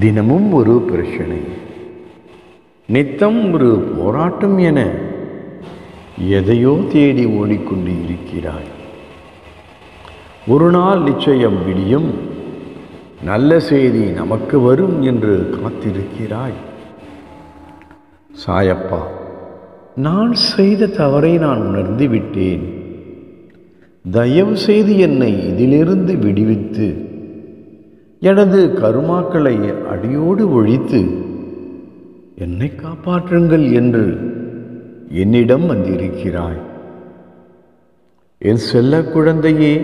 தினமும் ஒரு பிரச்சனை நித்தம் ஒரு போராட்டம் என எதையோ தேடி ஓடிக்கொண்டு இருக்கிறாய் ஒரு நாள் நிச்சயம் விடியும் நல்ல செய்தி நமக்கு வரும் என்று காத்திருக்கிறாய் சாயப்பா நான் செய்த தவறை நான் உணர்ந்து விட்டேன் தயவு செய்து என்னை இதிலிருந்து விடுவித்து எனது கருமாக்களை அடியோடு ஒழித்து என்னை காப்பாற்றுங்கள் என்று என்னிடம் வந்திருக்கிறாய் என் செல்ல குழந்தையே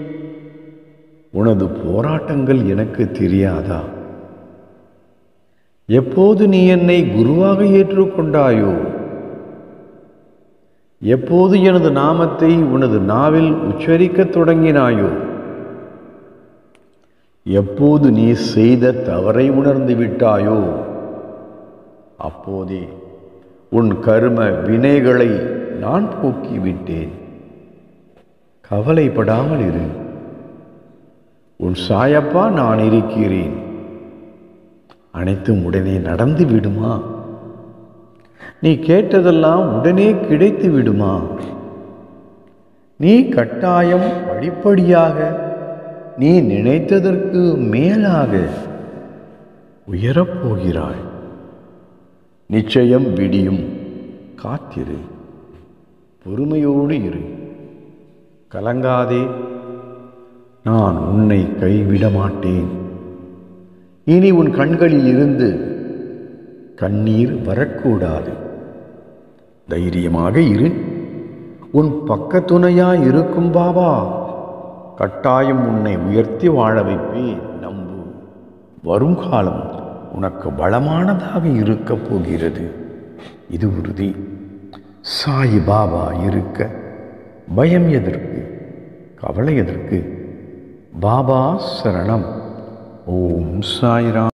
உனது போராட்டங்கள் எனக்கு தெரியாதா எப்போது நீ என்னை குருவாக ஏற்றுக்கொண்டாயோ எப்போது எனது நாமத்தை உனது நாவில் உச்சரிக்கத் தொடங்கினாயோ எப்போது நீ செய்த தவறை உணர்ந்து விட்டாயோ அப்போதே உன் கர்ம வினைகளை நான் போக்கிவிட்டேன் கவலைப்படாமல் இரு உன் சாயப்பா நான் இருக்கிறேன் அனைத்தும் உடனே நடந்து விடுமா நீ கேட்டதெல்லாம் உடனே கிடைத்து விடுமா நீ கட்டாயம் படிப்படியாக நீ நினைத்ததற்கு மேலாக உயரப் போகிறாய் நிச்சயம் விடியும் காத்திரு பொறுமையோடு இரு கலங்காதே நான் உன்னை கைவிட மாட்டேன் இனி உன் கண்களில் இருந்து கண்ணீர் வரக்கூடாது தைரியமாக இரு உன் பக்கத்துணையாய் இருக்கும் பாபா கட்டாயம் உன்னை உயர்த்தி வாழ வைப்பேன் நம்பு வருங்காலம் உனக்கு வளமானதாக இருக்கப் போகிறது இது உறுதி சாய் பாபா இருக்க பயம் எதற்கு கவலை எதற்கு பாபா சரணம் ஓம் சாய்ராம்